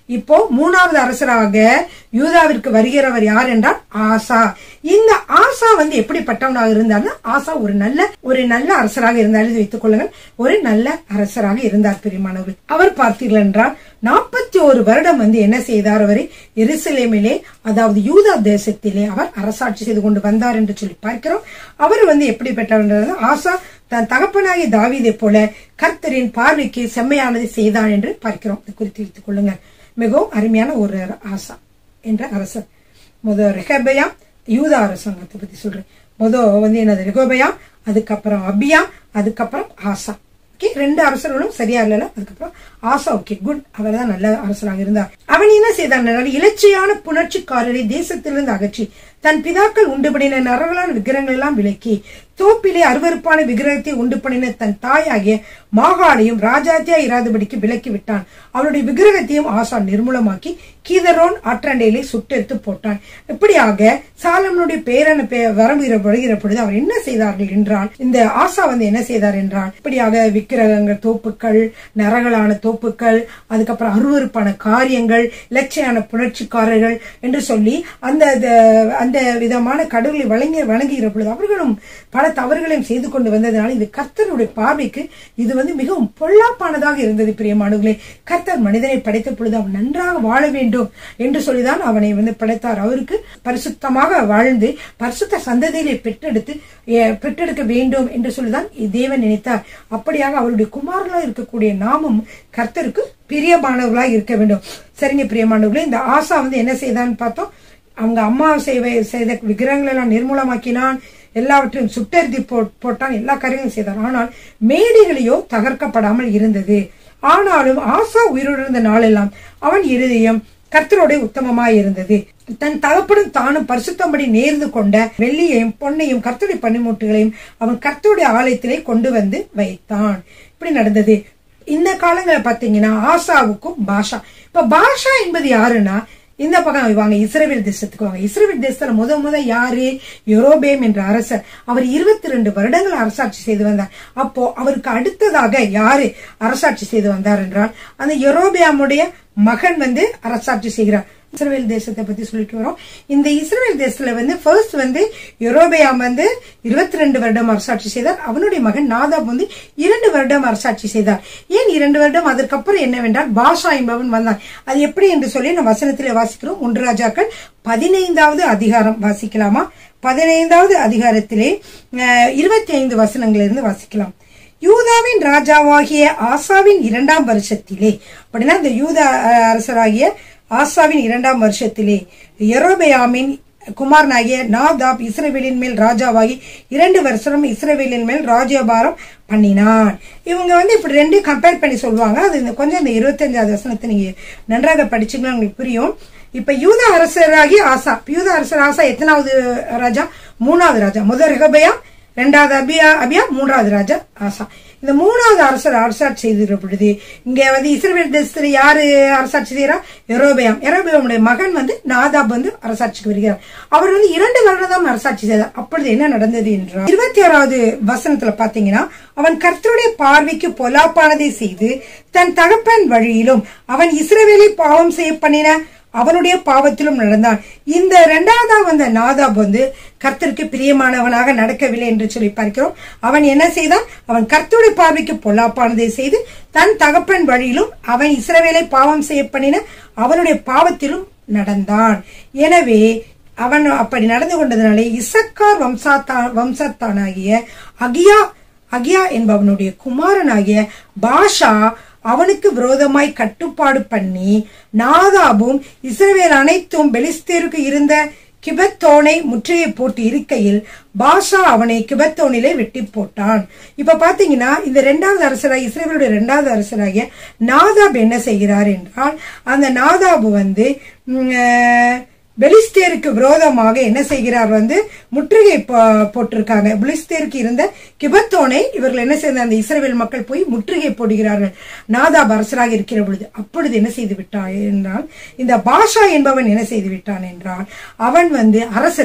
இப்போ மூணாவது அரசராக யூதாவிற்கு வருகிறவர் யார் என்றால் ஆசா இந்த ஆசா வந்து எப்படிப்பட்டவனாக இருந்தார்னா ஆசா ஒரு நல்ல ஒரு நல்ல அரசராக இருந்தார் எழுதி வைத்துக் கொள்ளுங்கள் ஒரு நல்ல அரசராக இருந்தார் பெரியமானவர்கள் அவர் பார்த்தீர்கள் என்றால் நாற்பத்தி ஒரு வருடம் வந்து என்ன செய்தார் அவர் எருசலேமிலே அதாவது யூதா தேசத்திலே அவர் அரசாட்சி செய்து கொண்டு வந்தார் என்று சொல்லி பார்க்கிறோம் அவர் வந்து எப்படிப்பட்டவர் ஆசா தன் தகப்பனாகிய தாவீதை போல கர்த்தரின் பார்வைக்கு செம்மையானதை செய்தான் என்று பார்க்கிறோம் இது குறித்து வைத்துக் கொள்ளுங்கள் மிகவும் அருமையான ஒரு ஆசா என்ற அரசர் முத ரெகபயா யூதா அரசாங்கத்தை பத்தி சொல்றேன் முத வந்து என்னது ரெகோபயா அதுக்கப்புறம் அபியா அதுக்கப்புறம் ஆசா ஓகே ரெண்டு அரசர்களும் சரியா இல்லல அதுக்கப்புறம் ஆசா ஓகே குட் அவர் தான் நல்ல அரசராக இருந்தார் அவன் என்ன செய்தான் என்றால் இலச்சையான புணர்ச்சிக்காரரை தேசத்திலிருந்து அகற்றி தன் பிதாக்கள் உண்டு பண்ணின நரகலான விக்கிரங்கள் எல்லாம் விலக்கி தோப்பிலே அருவருப்பான விக்கிரகத்தை உண்டு பண்ணின தன் தாயாகிய மாகாளையும் ராஜாத்தியா இராதபடிக்கு விலக்கி விட்டான் அவருடைய விக்கிரகத்தையும் ஆசான் நிர்மூலமாக்கி கீதரோன் ஆற்றாண்டையிலே சுட்டெடுத்து போட்டான் இப்படியாக சாலமனுடைய பேரன வரம்புகிற வருகிற பொழுது அவர் என்ன செய்தார்கள் என்றால் இந்த ஆசா வந்து என்ன செய்தார் என்றால் இப்படியாக விக்கிரகங்கள் தோப்புக்கள் நரகலான தோப்புக்கள் அதுக்கப்புறம் அருவருப்பான காரியங்கள் இலட்சையான புணர்ச்சிக்காரர்கள் என்று சொல்லி அந்த அந்த விதமான கடவுளை வழங்கி வணங்குகிற பொழுது அவர்களும் பல தவறுகளையும் செய்து கொண்டு வந்ததுனால இது கர்த்தருடைய பார்வைக்கு இது வந்து மிகவும் பொல்லாப்பானதாக இருந்தது பிரியமானவர்களே கர்த்தர் மனிதனை படைத்த பொழுது அவன் நன்றாக வாழ வேண்டும் என்று சொல்லிதான் அவனை வந்து படைத்தார் அவருக்கு பரிசுத்தமாக வாழ்ந்து பரிசுத்த சந்ததியிலே பெற்றெடுத்து பெற்றெடுக்க வேண்டும் என்று சொல்லிதான் தேவன் நினைத்தார் அப்படியாக அவருடைய குமாரர்களாக இருக்கக்கூடிய நாமும் கர்த்தருக்கு பிரியமானவர்களாக இருக்க வேண்டும் சரிங்க பிரியமானவர்களே இந்த ஆசா வந்து என்ன செய்தான்னு பார்த்தோம் அவங்க அம்மா செய்வ செய்த விக்கிரகங்கள் எல்லாம் நிர்மூலமாக்கினான் எல்லாவற்றையும் சுட்டெருத்தி போட்டான் எல்லா காரியங்களும் செய்தான் ஆனால் மேடைகளையோ தகர்க்கப்படாமல் இருந்தது ஆனாலும் ஆசா உயிரோடு இருந்த நாளெல்லாம் அவன் இருதயம் கர்த்தரோட உத்தமமாய் இருந்தது தன் தகப்படும் தானும் பரிசுத்தம்படி நேர்ந்து கொண்ட வெள்ளியையும் பொன்னையும் கர்த்தருடைய பனிமூட்டுகளையும் அவன் கர்த்தருடைய ஆலயத்திலே கொண்டு வந்து வைத்தான் இப்படி நடந்தது இந்த காலங்களை பாத்தீங்கன்னா ஆசாவுக்கும் பாஷா இப்ப பாஷா என்பது யாருன்னா இந்த பக்கம் வாங்க இஸ்ரேல் தேசத்துக்கு வாங்க இஸ்ரேல் தேசத்துல முத முத யாரு யூரோபேம் என்ற அரசர் அவர் இருபத்தி ரெண்டு வருடங்கள் அரசாட்சி செய்து வந்தார் அப்போ அவருக்கு அடுத்ததாக யாரு அரசாட்சி செய்து வந்தார் என்றால் அந்த யூரோபியாமுடைய மகன் வந்து அரசாட்சி செய்கிறார் இஸ்ரேல் தேசத்தை பத்தி சொல்லிட்டு வரோம் இந்த இஸ்ரேல் தேசத்துல வந்து ஃபர்ஸ்ட் வந்து யூரோபியாம் வந்து இருபத்தி ரெண்டு வருடம் அரசாட்சி செய்தார் அவனுடைய மகன் நாதாப் வந்து இரண்டு வருடம் அரசாட்சி செய்தார் ஏன் இரண்டு வருடம் அதற்கப்புறம் என்னவென்றால் பாஷா என்பவன் வந்தான் அது எப்படி என்று சொல்லி நம்ம வசனத்திலே வாசிக்கிறோம் ஒன்று ராஜாக்கள் பதினைந்தாவது அதிகாரம் வாசிக்கலாமா பதினைந்தாவது அதிகாரத்திலே இருபத்தி ஐந்து வசனங்களிலிருந்து வாசிக்கலாம் யூதாவின் ராஜாவாகிய ஆசாவின் இரண்டாம் வருஷத்திலே அப்படின்னா இந்த யூதா அரசராகிய ஆசாவின் இரண்டாம் வருஷத்திலே எரோபயாமின் குமாரனாகிய நாதாப் இஸ்ரேவேலின் மேல் ராஜாவாகி இரண்டு வருஷம் இஸ்ரேவேலின் மேல் ராஜ்யபாரம் பண்ணினான் இவங்க வந்து இப்படி ரெண்டு கம்பேர் பண்ணி சொல்லுவாங்க அது இந்த கொஞ்சம் இந்த இருபத்தஞ்சாவது வசனத்தை நீங்க நன்றாக படிச்சீங்கன்னா உங்களுக்கு புரியும் இப்ப யூத அரசராகி ஆசா யூத அரசர் ஆசா எத்தனாவது ராஜா மூணாவது ராஜா முதல் ரகபயா ரெண்டாவது அபியா அபியா மூன்றாவது ராஜா ஆசா இந்த மூணாவது அரசர் அரசாட்சி செய்திருக்கிற பொழுது இங்க வந்து இஸ்ரேல் தேசத்துல யாரு அரசாட்சி செய்யறா எரோபியாம் எரோபியாமுடைய மகன் வந்து நாதாப் வந்து அரசாட்சிக்கு வருகிறார் அவர் வந்து இரண்டு வருடம் தான் அரசாட்சி செய்தார் அப்பொழுது என்ன நடந்தது என்றால் இருபத்தி ஆறாவது வசனத்துல பாத்தீங்கன்னா அவன் கர்த்தருடைய பார்வைக்கு பொலாப்பானதை செய்து தன் தகப்பன் வழியிலும் அவன் இஸ்ரேவேலை பாவம் செய்ய பண்ணின அவனுடைய பாவத்திலும் நடந்தான் இந்த இரண்டாவதா வந்த நாதாப் வந்து கர்த்தருக்கு பிரியமானவனாக நடக்கவில்லை என்று சொல்லி பார்க்கிறோம் அவன் என்ன செய்தான் அவன் கர்த்தருடைய பார்வைக்கு பொல்லாப்பானதை செய்து தன் தகப்பன் வழியிலும் அவன் இஸ்ரவேலை பாவம் செய்ய பண்ணின அவனுடைய பாவத்திலும் நடந்தான் எனவே அவன் அப்படி நடந்து கொண்டதுனாலே இசக்கார் வம்சாத்தா வம்சத்தானாகிய அகியா அகியா என்பவனுடைய குமாரனாகிய பாஷா அவனுக்கு விரோதமாய் கட்டுப்பாடு பண்ணி நாதாபும் இஸ்ரவேல் அனைத்தும் பெலிஸ்தேருக்கு இருந்த கிபத்தோனை முற்றுகை போட்டு இருக்கையில் பாஷா அவனை கிபத்தோனிலே வெட்டி போட்டான் இப்ப பாத்தீங்கன்னா இந்த இரண்டாவது அரசராக இஸ்ரேலுடைய இரண்டாவது அரசராகிய நாதாப் என்ன செய்கிறார் என்றால் அந்த நாதாபு வந்து பெலிஸ்தேருக்கு விரோதமாக என்ன செய்கிறார் வந்து முற்றுகை போட்டிருக்காங்க பெலிஸ்தேருக்கு இருந்த கிபத்தோனை இவர்கள் என்ன செய்த அந்த இஸ்ரேல் மக்கள் போய் முற்றுகை போடுகிறார்கள் நாதாப் அரசராக இருக்கிற பொழுது அப்பொழுது என்ன செய்து விட்டான் என்றால் இந்த பாஷா என்பவன் என்ன செய்து விட்டான் என்றால் அவன் வந்து அரசரை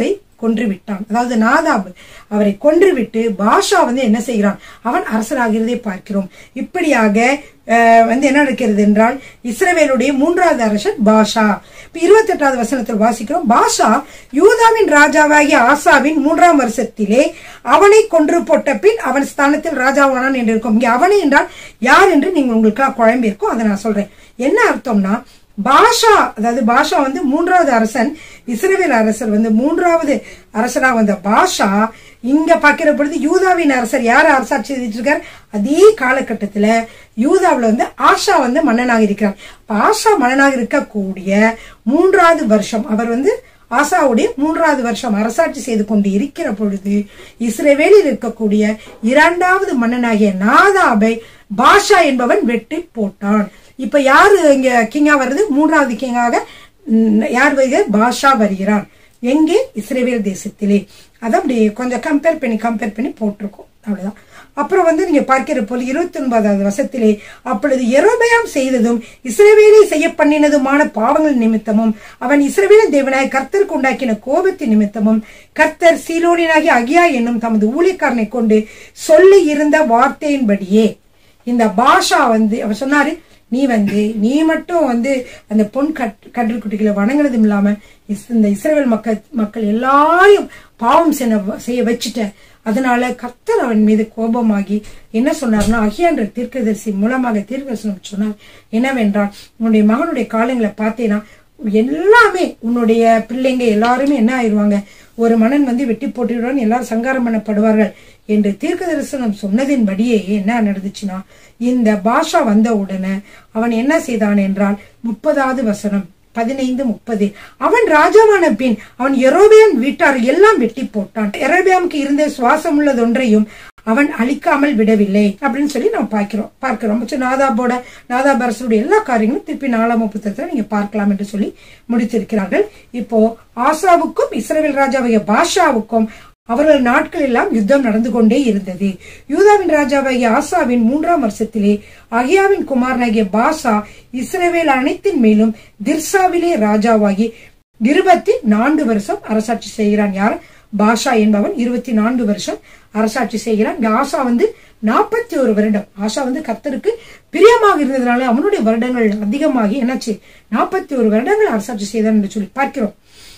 கொன்று விட்டான் அதாவது நாதாப் அவரை கொன்றுவிட்டு பாஷா வந்து என்ன செய்கிறான் அவன் அரசராகிறதை பார்க்கிறோம் இப்படியாக அஹ், வந்து என்ன நடக்கிறது என்றால் இஸ்ரவேலுடைய மூன்றாவது அரசர் பாஷா இப்ப இருபத்தி எட்டாவது வசனத்தில் வாசிக்கிறோம் பாஷா யூதாவின் ராஜாவாகிய ஆசாவின் மூன்றாம் வருஷத்திலே அவனை கொன்று போட்ட பின் அவன் ஸ்தானத்தில் ராஜாவானான் என்று இருக்கும் இங்க அவனை என்றால் யார் என்று நீங்க உங்களுக்கு குழம்பி இருக்கும் அதை நான் சொல்றேன் என்ன அர்த்தம்னா பாஷா அதாவது பாஷா வந்து மூன்றாவது அரசன் இஸ்ரவேல் அரசர் வந்து மூன்றாவது அரசரா வந்த பாஷா இங்க பார்க்கிற பொழுது யூதாவின் அரசர் யார் அரசாட்சி செய்துட்டு இருக்கார் அதே காலகட்டத்துல யூதாவுல வந்து ஆஷா வந்து மன்னனாக இருக்கிறார் அப்ப ஆஷா மன்னனாக இருக்கக்கூடிய மூன்றாவது வருஷம் அவர் வந்து ஆசாவுடைய மூன்றாவது வருஷம் அரசாட்சி செய்து கொண்டு இருக்கிற பொழுது இஸ்ரேவேலில் இருக்கக்கூடிய இரண்டாவது மன்னனாகிய நாதாபை பாஷா என்பவன் வெட்டி போட்டான் இப்ப யாரு இங்க கிங்கா வருது மூன்றாவது கிங்காக ம், யார் வருகிறார் பாஷா வருகிறான் எங்கே இஸ்ரேவேல் தேசத்திலே அதை அப்படி கொஞ்சம் கம்பேர் பண்ணி கம்பேர் பண்ணி போட்டிருக்கோம் அவ்வளவுதான் அப்புறம் வந்து நீங்க பார்க்கிற போல இருபத்தி ஒன்பதாவது வசத்திலே அப்பொழுது எரோபயாம் செய்ததும் இஸ்ரவேலில் செய்ய பண்ணினதுமான பாவங்கள் நிமித்தமும் அவன் இஸ்ரவேலின் தேவனாய் கர்த்தருக்கு உண்டாக்கின கோபத்தின் நிமித்தமும் கர்த்தர் சீலோனியனாகி அகியா என்னும் தமது ஊழியக்காரனை கொண்டு சொல்லி இருந்த வார்த்தையின்படியே இந்த பாஷா வந்து அவர் சொன்னாரு நீ வந்து நீ மட்டும் வந்து அந்த பொன் கட் கடல் குட்டிகளை வணங்குனதும் இல்லாம இஸ்- இந்த இஸ்ரேல் மக்கள் மக்கள் எல்லாரையும் பாவம் செய்ய செய்ய வச்சுட்ட அதனால கர்த்தர் அவன் மீது கோபமாகி என்ன சொன்னார்னா அகியான்ற தீர்க்கதரிசி மூலமாக தீர்க்கதரிசனம் சொன்னார் என்னவென்றால் உன்னுடைய மகனுடைய காலங்களை பார்த்தேன்னா எல்லாமே உன்னுடைய பிள்ளைங்க எல்லாருமே என்ன ஆயிருவாங்க ஒரு மன்னன் வந்து வெட்டி போட்டுவிடுவான் எல்லாரும் சங்காரம் பண்ணப்படுவார்கள் என்று தீர்க்க தரிசனம் சொன்னதின்படியே என்ன நடந்துச்சுன்னா இந்த பாஷா வந்த உடனே அவன் என்ன செய்தான் என்றால் முப்பதாவது வசனம் பதினைந்து முப்பது அவன் ராஜாவான பின் அவன் எரோபியாம் வீட்டார் எல்லாம் வெட்டி போட்டான் எரோபியாமுக்கு இருந்த சுவாசம் உள்ளதொன்றையும் அவன் அழிக்காமல் விடவில்லை அப்படின்னு சொல்லி நம்ம பார்க்கிறோம் பார்க்கிறோம் மற்ற நாதாபோட நாதாப் அரசருடைய எல்லா காரியங்களும் திருப்பி நாலாம் புத்தகத்துல நீங்க பார்க்கலாம் என்று சொல்லி முடித்திருக்கிறார்கள் இப்போ ஆசாவுக்கும் இஸ்ரேல் ராஜாவாகிய பாஷாவுக்கும் அவர்கள் நாட்கள் எல்லாம் யுத்தம் நடந்து கொண்டே இருந்தது யூதாவின் ராஜாவாகிய ஆசாவின் மூன்றாம் வருஷத்திலே அகியாவின் குமாரனாகிய பாஷா இஸ்ரவேல் அனைத்தின் மேலும் திர்சாவிலே ராஜாவாகி இருபத்தி நான்கு வருஷம் அரசாட்சி செய்கிறான் யார் பாஷா என்பவன் இருபத்தி நான்கு வருஷம் அரசாட்சி செய்கிறான் இங்க ஆசா வந்து நாற்பத்தி ஒரு வருடம் ஆஷா வந்து கர்த்தருக்கு பிரியமாக இருந்ததுனால அவனுடைய வருடங்கள் அதிகமாகி என்னாச்சு நாற்பத்தி ஒரு வருடங்கள் அரசாட்சி செய்தான் என்று சொல்லி பார்க்கிறோம்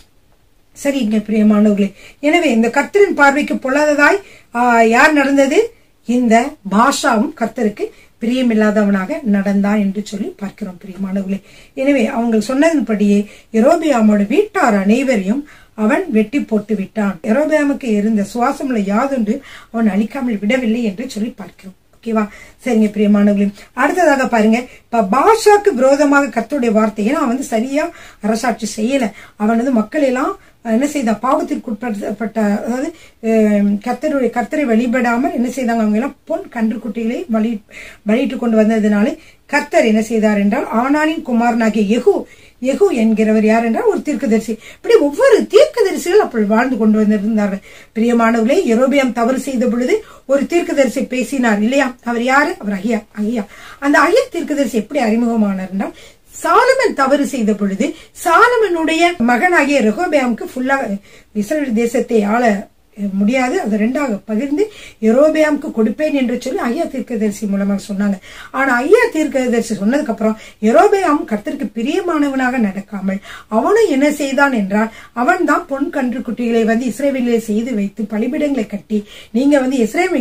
சரிங்க பிரியமானவர்களே எனவே இந்த கர்த்தரின் பார்வைக்கு பொல்லாததாய் ஆ, யார் நடந்தது இந்த பாஷாவும் கர்த்தருக்கு பிரியமில்லாதவனாக நடந்தான் என்று சொல்லி பார்க்கிறோம் பிரியமானவர்களே எனவே அவங்க சொன்னதின்படியே எரோபியாமோட வீட்டார் அனைவரையும் அவன் வெட்டி போட்டு விட்டான் எரோபியாமுக்கு இருந்த சுவாசமுள்ள யாதொன்று அவன் அழிக்காமல் விடவில்லை என்று சொல்லி பார்க்கிறோம் ஓகேவா சரிங்க பிரியமானவர்களே அடுத்ததாக பாருங்க இப்ப பாஷாக்கு விரோதமாக கர்த்தருடைய வார்த்தை ஏன்னா அவன் வந்து சரியா அரசாட்சி செய்யல அவன் வந்து மக்கள் எல்லாம் என்ன செய்தான் பாவத்திற்கு உட்படுத்தப்பட்ட அதாவது அஹ், கர்த்தருடைய கர்த்தரை வழிபடாமல் என்ன செய்தாங்க அவங்க எல்லாம் பொன் கன்று குட்டிகளை வழி வழியிட்டு கொண்டு வந்ததினாலே கர்த்தர் என்ன செய்தார் என்றால் ஆனானின் குமாரனாகிய எகு எகு என்கிறவர் யார் என்றால் ஒரு தீர்க்கதரிசி இப்படி ஒவ்வொரு தீர்க்கதரிசிகள் அப்படி வாழ்ந்து கொண்டு வந்திருந்தார்கள் பிரியமானவர்களே எரோபியாம் தவறு செய்த பொழுது ஒரு தீர்க்கதரிசி பேசினார் இல்லையா அவர் யாரு அவர் அகியா அகியா அந்த அகியா தீர்க்கதரிசி எப்படி அறிமுகமானார் என்றால் சாலமன் தவறு செய்த பொழுது சாலமனுடைய மகனாகிய ரெகோபியாமுக்கு ஃபுல்லா இஸ்ரேல் தேசத்தை ஆள முடியாது அதை ரெண்டாக பகிர்ந்து எரோபியாமுக்கு கொடுப்பேன் என்று சொல்லி ஐயா தீர்க்கதரிசி மூலமாக சொன்னாங்க ஆனா ஐயா தீர்க்கதரிசி சொன்னதுக்கு அப்புறம் எரோபியாம் கர்த்தருக்கு பிரியமானவனாக நடக்காமல் அவனும் என்ன செய்தான் என்றால் அவன் தான் பொன் கன்று குட்டிகளை வந்து இஸ்ரேலிலே செய்து வைத்து பலிபிடங்களை கட்டி நீங்க வந்து இஸ்ரேல்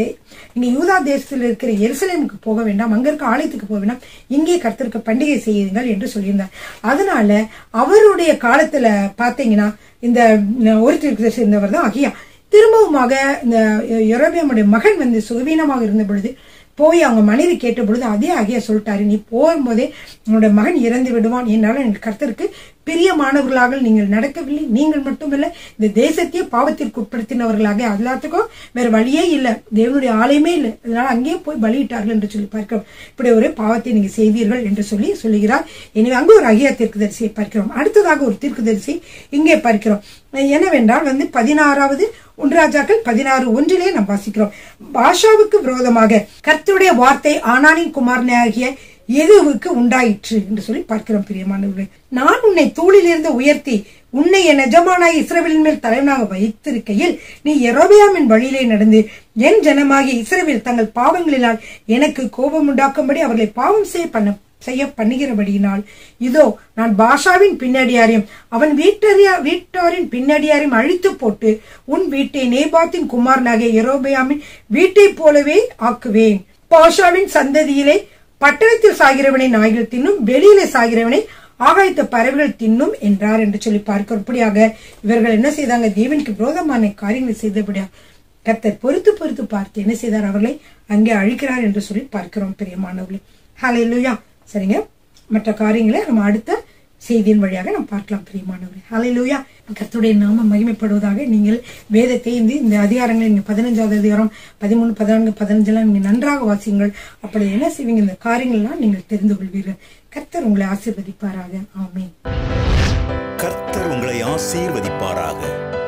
நீ யூதா தேசத்தில் இருக்கிற எருசலேமுக்கு போக வேண்டாம் அங்க இருக்க ஆலயத்துக்கு போக வேண்டாம் இங்கே கர்த்தருக்கு பண்டிகை செய்யுங்கள் என்று சொல்லியிருந்தார் அதனால அவருடைய காலத்துல பாத்தீங்கன்னா இந்த ஒரு தீர்க்கதரிசி இருந்தவர் தான் அகியா திரும்பவுமாக இந்த யெரொபெயாமுடைய மகன் வந்து சுகவீனமாக இருந்த பொழுது போய் அவங்க மனைவி கேட்ட பொழுது அதே அகியா சொல்லிட்டாரு நீ போகும்போதே உன்னோட மகன் இறந்து விடுவான் என்னால எங்கள் கர்த்தருக்கு பிரியமானவர்களாக நீங்கள் நடக்கவில்லை நீங்கள் மட்டுமல்ல இந்த தேசத்தையே பாவத்திற்கு உட்படுத்தினவர்களாக எல்லாத்துக்கும் வேற வழியே இல்லை தேவனுடைய ஆலயமே இல்லை அதனால அங்கேயே போய் பலியிட்டார்கள் என்று சொல்லி பார்க்கிறோம் இப்படி ஒரு பாவத்தை நீங்க செய்தீர்கள் என்று சொல்லி சொல்லுகிறார் எனவே அங்கு ஒரு அகியா தீர்க்கதரிசியை பார்க்கிறோம் அடுத்ததாக ஒரு தீர்க்கதரிசி இங்கே பார்க்கிறோம் என்னவென்றால் வந்து பதினாறாவது ஒன்றாஜாக்கள் பதினாறு ஒன்றிலே நாம் வாசிக்கிறோம் பாஷாவுக்கு விரோதமாக கர்த்தருடைய வார்த்தை ஆனானின் குமாரனாகிய எதுவுக்கு உண்டாயிற்று என்று சொல்லி பார்க்கிறோம் பிரியமானவர்களே நான் உன்னை தூளிலிருந்து உயர்த்தி உன்னை என் எஜமானாய் இஸ்ரவேலின் மேல் தலைவனாக வைத்திருக்கையில் நீ எரோபியாமின் வழியிலே நடந்து என் ஜனமாகிய இஸ்ரவேல் தங்கள் பாவங்களினால் எனக்கு கோபம் உண்டாக்கும்படி அவர்களை பாவம் செய்ய பண்ண செய்ய பண்ணுகிறபடியினால் இதோ நான் பாஷாவின் பின்னடியாரையும் அவன் வீட்டறியா வீட்டாரின் பின்னடியாரையும் அழித்து போட்டு உன் வீட்டை நேபாத்தின் குமாரனாகிய எரோபியாமின் வீட்டைப் போலவே ஆக்குவேன் பாஷாவின் சந்ததியிலே பட்டணத்தில் சாகிறவனை நாய்கள் தின்னும் வெளியிலே சாகிறவனை ஆகாயத்த பறவைகள் தின்னும் என்றார் என்று சொல்லி பார்க்கிறபடியாக இவர்கள் என்ன செய்தாங்க தேவனுக்கு விரோதமான காரியங்களை செய்தபடியாக கர்த்தர் பொறுத்து பொறுத்து பார்த்து என்ன செய்தார் அவர்களை அங்கே அழிக்கிறார் என்று சொல்லி பார்க்கிறோம் பிரியமானவர்களே ஹalleluya சரிங்க மற்ற காரியங்களை நம்ம அடுத்த செய்தியின் வழியாக நாம் பார்க்கலாம் பிரியமானவர்களே ஹalleluya கர்த்தருடைய நாம மகிமைப்படுவதாக நீங்கள் வேதத்தை இந்த இந்த அதிகாரங்களை நீங்க பதினஞ்சாவது அதிகாரம் பதிமூணு பதினான்கு பதினஞ்செல்லாம் நீங்க நன்றாக வாசியுங்கள் அப்படி என்ன செய்வீங்க இந்த காரியங்கள்லாம் நீங்கள் தெரிந்து கொள்வீர்கள் கர்த்தர் உங்களை ஆசீர்வதிப்பாராக ஆமென் கர்த்தர் உங்களை ஆசீர்வதிப்பாராக